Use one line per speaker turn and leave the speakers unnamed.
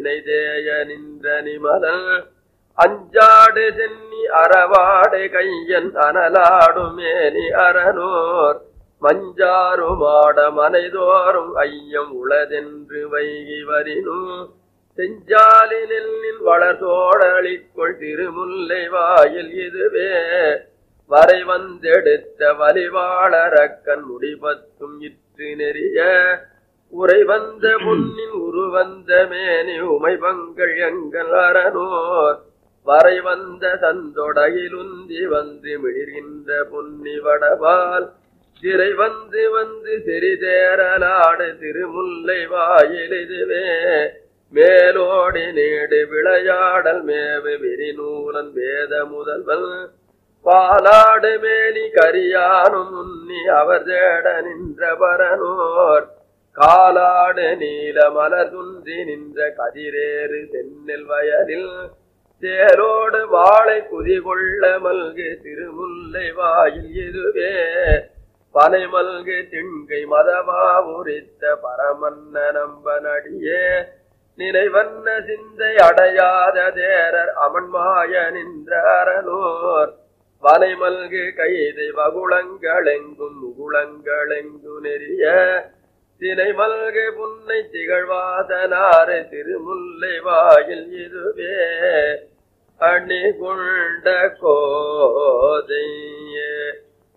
வெண்ணெய் தேய நின்ற நிமலன் அஞ்சாடு சென்னி அறவாடு கையன் அனலாடு மேனி அரணோர் மஞ்சாறு மாட மனைதோறும் ஐயம் உளதென்று வைகி வரினும் செஞ்சாலி நெல்லின் வளர்தோடளிக்குள் திருமுல்லை வாயில் இதுவே வரை வந்தெடுத்த வலிவாளரக்கன் முடிபத்தும் இற்று நெறிய உரை வந்த முன்னின் உருவந்த மேனி உமைபங்கள் எங்கள் அரணோர் வரை வந்த சந்தொடகிலுந்தி வந்து மிளிர்கின்ற பொன்னி வடபால் திரை வந்து வந்து சிறிதேரலாடு திருமுல்லை வாயில் இதுவே மேலோடி நீடு விளையாடல் மேவு விரிநூலன் வேத முதல்வன் பாலாடு மேனி கரியானும் உன்னி அவர் தேட நின்ற பரனோர் காலாடு நீல மலர் துன்றி நின்ற கதிரேறு செந்நெல் வயலில் தேரோடு வாழை குதிகொள்ள மல்கு திருமுல்லை வாயில் இதுவே பனை மல்கு திண்கை மதமா உரித்த பரமன்ன நம்ப நடியே நினைவன்ன சிந்தை அடையாத தேரர் அமன்மாய நின்ற அரணோர் வனை மல்கு கைதை வகுளங்களெங்கும் முகுளங்களெங்கு நெறிய தினை மல்கு புன்னை திகழ்வாதனாறு திருமுல்லை வாயில் இதுவே அணி கொண்ட கோதையே